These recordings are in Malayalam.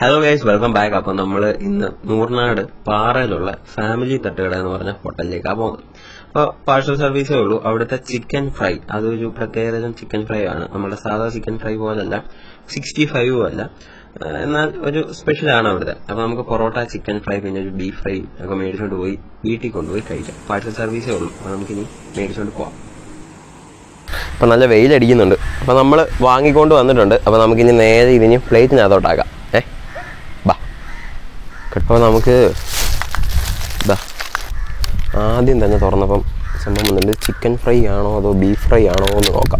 ഹലോ ഗൈസ് വെൽക്കം ബാക്ക് അപ്പൊ നമ്മൾ ഇന്ന് നൂർനാട് പാറയിലുള്ള ഫാമിലി തട്ടുകട എന്ന് പറഞ്ഞ ഹോട്ടലിലേക്കാണ് പോകുന്നത് അപ്പോൾ പാർസൽ സർവീസേ ഉള്ളൂ അവിടുത്തെ ചിക്കൻ ഫ്രൈ അതൊരു പ്രത്യേകതരം ചിക്കൻ ഫ്രൈ ആണ് നമ്മുടെ സാധാ ചിക്കൻ ഫ്രൈ പോലല്ല സിക്സ്റ്റി ഫൈവും അല്ല ആ, എന്നാൽ ഒരു സ്പെഷ്യൽ ആണ് അവിടുത്തെ അപ്പൊ നമുക്ക് പൊറോട്ട ചിക്കൻ ഫ്രൈ പിന്നെ ഒരു ബീഫ് ഫ്രൈ ഒക്കെ മേടിച്ചുകൊണ്ട് പോയി വീട്ടിൽ കൊണ്ടുപോയി കഴിക്കാം പാർസൽ സർവീസേ ഉള്ളൂ അപ്പൊ നമുക്കിനി മേടിച്ചുകൊണ്ട് പോവാം അപ്പം നല്ല വെയിലടിക്കുന്നുണ്ട് അപ്പം നമ്മൾ വാങ്ങിക്കൊണ്ട് വന്നിട്ടുണ്ട് അപ്പം നമുക്കിനി നേരെ ഇതിന് പ്ലേറ്റിനകത്തോട്ടാക്കാം ഏ ബാ അപ്പോൾ നമുക്ക് ഇതാ ആദ്യം തന്നെ തുറന്നപ്പം സംഭവം വന്നിട്ട് ചിക്കൻ ഫ്രൈ ആണോ അതോ ബീഫ് ഫ്രൈ ആണോ എന്ന് നോക്കാം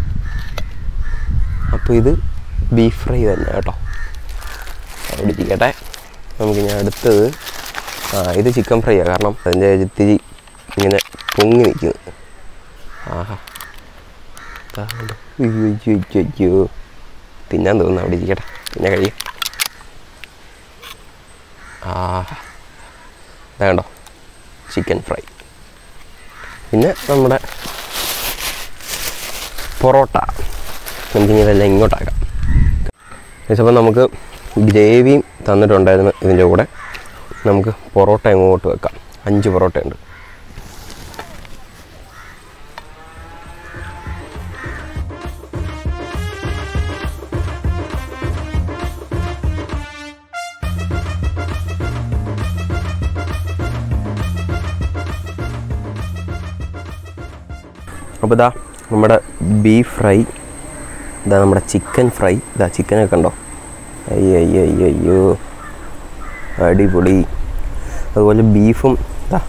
അപ്പോൾ ഇത് ബീഫ് ഫ്രൈ തന്നെ കേട്ടോ അവിടെ ഇരിക്കട്ടെ നമുക്ക് ഞാൻ അടുത്തത് ആ ഇത് ചിക്കൻ ഫ്രൈ ആണ് കാരണം അതിൻ്റെ ഇത്തിരി ഇങ്ങനെ പൊങ്ങി നിൽക്കുന്നു ആഹാ താണ്ട് അയ്യോ അയ്യോ അയ്യോ അയ്യോ തിന്നാൻ തോന്നുന്നു അവിടെ ഇരിക്കട്ടെ പിന്നെ കഴിയും ആ ഇതാണ്ടോ ചിക്കൻ ഫ്രൈ പിന്നെ നമ്മുടെ പൊറോട്ട നമുക്കിനി ഇതെല്ലാം ഇങ്ങോട്ടാക്കാം അപ്പോൾ നമുക്ക് ഗ്രേവിയും തന്നിട്ടുണ്ടായിരുന്നു ഇതിൻ്റെ കൂടെ നമുക്ക് പൊറോട്ട ഇങ്ങോട്ട് വെക്കാം അഞ്ച് പൊറോട്ട ഉണ്ട് അപ്പോൾ ഇതാ നമ്മുടെ ബീഫ് ഫ്രൈ ഇതാ നമ്മുടെ ചിക്കൻ ഫ്രൈ ഇതാ ചിക്കനൊക്കെ ഉണ്ടോ അയ്യോ അയ്യോ അയ്യോ അയ്യോ അടിപൊളി അതുപോലെ ബീഫും ഇതാ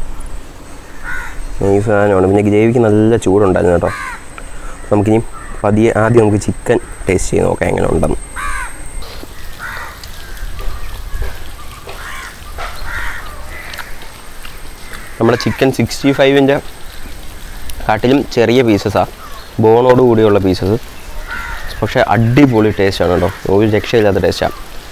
ഈ സാധനമാണ് പിന്നെ ഗ്രേവിക്ക് നല്ല ചൂടുണ്ടായിരുന്നു കേട്ടോ നമുക്കിനി പതിയെ ആദ്യം നമുക്ക് ചിക്കൻ ടേസ്റ്റ് ചെയ്ത് നോക്കാം എങ്ങനെ ഉണ്ടെന്ന് നമ്മുടെ ചിക്കൻ സിക്സ്റ്റി ഫൈവിൻ്റെ കാട്ടിലും ചെറിയ പീസസാണ് ബോണോട് കൂടിയുള്ള പീസസ് പക്ഷേ അടിപൊളി ടേസ്റ്റാണ് കേട്ടോ ഒരു രക്ഷയില്ലാത്ത ടേസ്റ്റാണ്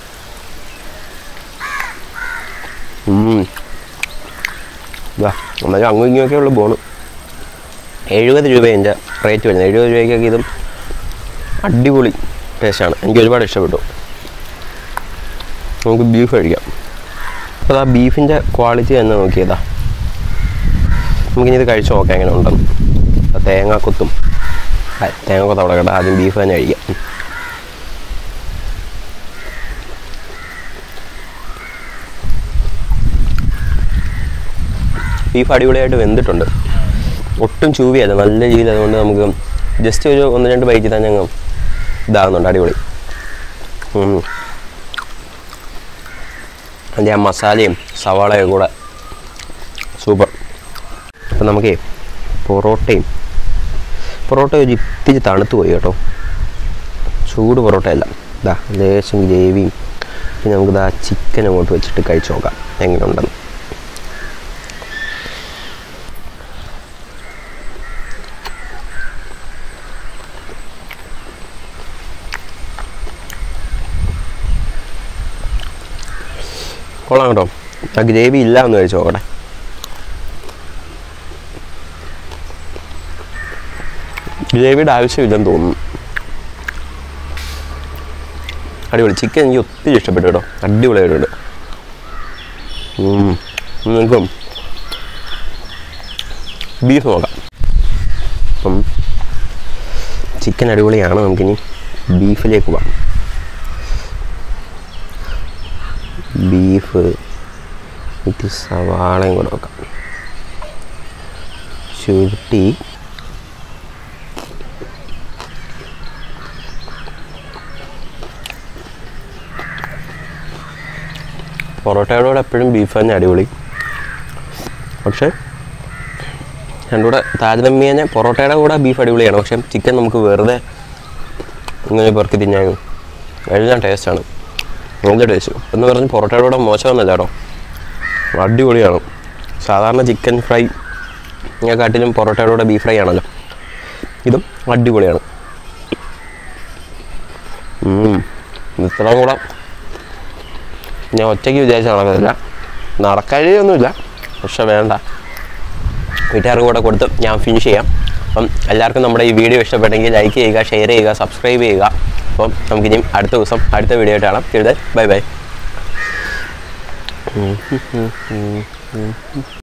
ഇതാ എന്നാലും അങ്ങും ഇങ്ങനെയൊക്കെ ഉള്ള ബോണ് എഴുപത് രൂപ എൻ്റെ റേറ്റ് വരുന്നത് എഴുപത് രൂപയ്ക്കൊക്കെ ഇതും അടിപൊളി ടേസ്റ്റാണ് എനിക്ക് ഒരുപാട് ഇഷ്ടപ്പെട്ടു നമുക്ക് ബീഫ് കഴിക്കാം അപ്പോൾ ആ ബീഫിൻ്റെ ക്വാളിറ്റി തന്നെ നോക്കിയതാ നമുക്കിനി ഇത് കഴിച്ച് നോക്കാം എങ്ങനെ ഉണ്ടെന്ന് ആ തേങ്ങാക്കൊത്തും ആ, തേങ്ങാക്കൊത്ത് അവിടെ കേട്ടോ ആദ്യം ബീഫ് തന്നെ കഴിക്കാം ഉം. ബീഫ് അടിപൊളിയായിട്ട് വെന്തിട്ടുണ്ട് ഒട്ടും ചൂവിയല്ല നല്ല രീതിയിൽ അതുകൊണ്ട് നമുക്ക് ജസ്റ്റ് ഒരു ഒന്ന് രണ്ട് ബൈറ്റിൽ തന്നെ അങ്ങ് ഇതാകുന്നുണ്ട് അടിപൊളി ഉം. അതിൻ്റെ ആ മസാലയും സവാളയും കൂടെ സൂപ്പർ അപ്പം നമുക്കേ പൊറോട്ടയും പൊറോട്ട ഒരു ഇത്തിരി തണുത്ത് പോയി കേട്ടോ ചൂട് പൊറോട്ടയല്ല ഇതാ ലേശം ഗ്രേവിയും പിന്നെ നമുക്ക് ഇതാ ചിക്കൻ അങ്ങോട്ട് വെച്ചിട്ട് കഴിച്ച് നോക്കാം എങ്ങനെയുണ്ടെന്ന് കൊള്ളാം കേട്ടോ ആ ഗ്രേവി ഇല്ല എന്ന് കഴിച്ച് നോക്കട്ടെ ഗ്രേവിയുടെ ആവശ്യമില്ലെന്ന് തോന്നുന്നു അടിപൊളി ചിക്കൻ എനിക്ക് ഒത്തിരി ഇഷ്ടപ്പെട്ടു കേട്ടോ അടിപൊളിയായിട്ടുണ്ട് ഉം. നിങ്ങൾക്കും ബീഫ് നോക്കാം അപ്പം ചിക്കൻ അടിപൊളിയാണ് നമുക്കിനി ബീഫിലേക്ക് പോകാം ബീഫ് ഇത് സവാളയും കൂടെ വെക്കാം ചുരുട്ടി പൊറോട്ടയുടെ കൂടെ എപ്പോഴും ബീഫ് തന്നെ അടിപൊളി പക്ഷേ രണ്ടും കൂടെ താരതമ്യേന പൊറോട്ടയുടെ കൂടെ ബീഫ് അടിപൊളിയാണ് പക്ഷേ ചിക്കൻ നമുക്ക് വെറുതെ ഇങ്ങനെ പെറുക്കി തിന്നാനും എല്ലാം ടേസ്റ്റാണ് നല്ല ടേസ്റ്റ് എന്ന് പറഞ്ഞ് പൊറോട്ടയുടെ കൂടെ മോശമൊന്നുമല്ല കേട്ടോ അടിപൊളിയാണ് സാധാരണ ചിക്കൻ ഫ്രൈ കാട്ടിലും പൊറോട്ടയുടെ കൂടെ ബീഫ് ഫ്രൈ ആണല്ലോ ഇതും അടിപൊളിയാണ് ഉം. ഇത്രയും കൂടെ ഞാൻ ഒറ്റയ്ക്ക് വിചാരിച്ച നടക്കുന്നില്ല നടക്കഴിയൊന്നുമില്ല പക്ഷെ വേണ്ട വീട്ടുകാർക്ക് കൂടെ കൊടുത്ത് ഞാൻ ഫിനിഷ് ചെയ്യാം അപ്പം എല്ലാവർക്കും നമ്മുടെ ഈ വീഡിയോ ഇഷ്ടപ്പെട്ടെങ്കിൽ ലൈക്ക് ചെയ്യുക ഷെയർ ചെയ്യുക സബ്സ്ക്രൈബ് ചെയ്യുക അപ്പം നമുക്കിനിയും അടുത്ത ദിവസം അടുത്ത വീഡിയോ ആയിട്ട് കാണാം ബൈ ബൈ